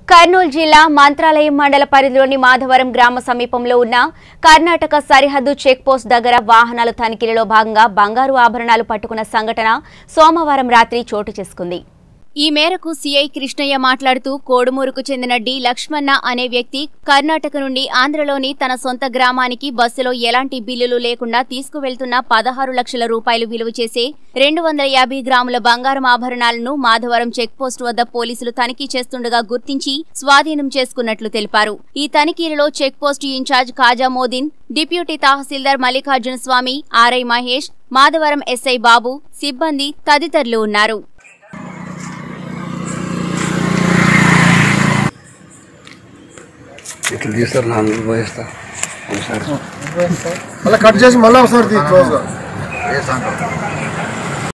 కర్నూలు జిల్లా మంత్రాలయం మండల పరిధిలోని మాధవరం గ్రామ సమీపంలో ఉన్న కర్ణాటక సరిహద్దు చెక్ పోస్ట్ దగ్గర వాహనాల తనిఖీలలో భాగంగా బంగారు ఆభరణాలు పట్టుకున్న సంఘటన సోమవారం రాత్రి చోటు చేసుకుంది ఈ మేరకు సిఐ కృష్ణయ్య మాట్లాడుతూ కోడుమూరుకు చెందిన డి లక్ష్మణ అనే వ్యక్తి కర్ణాటక నుండి ఆంధ్రలోని తన సొంత గ్రామానికి బస్సులో ఎలాంటి బిల్లులు లేకుండా తీసుకువెళ్తున్న పదహారు లక్షల రూపాయలు విలువ చేసే రెండు వందల యాభై గ్రాముల బంగారం ఆభరణాలను మాధవరం చెక్ పోస్ట్ వద్ద పోలీసులు తనిఖీ చేస్తుండగా గుర్తించి స్వాధీనం చేసుకున్నట్లు తెలిపారు ఈ తనిఖీలలో check post incharge Khaja Modin deputy tahsildar Mallikarjuna Swamy RI Mahesh Madhavaram SI Babu సిబ్బంది తదితరులు ఉన్నారు ఇట్లా తీస్తారు నా ముందు పోయిస్తా ఒకసారి మళ్ళీ కట్ చేసి మళ్ళీ ఒకసారి తీ క్లోజ్గా ఏ సాయంత్రం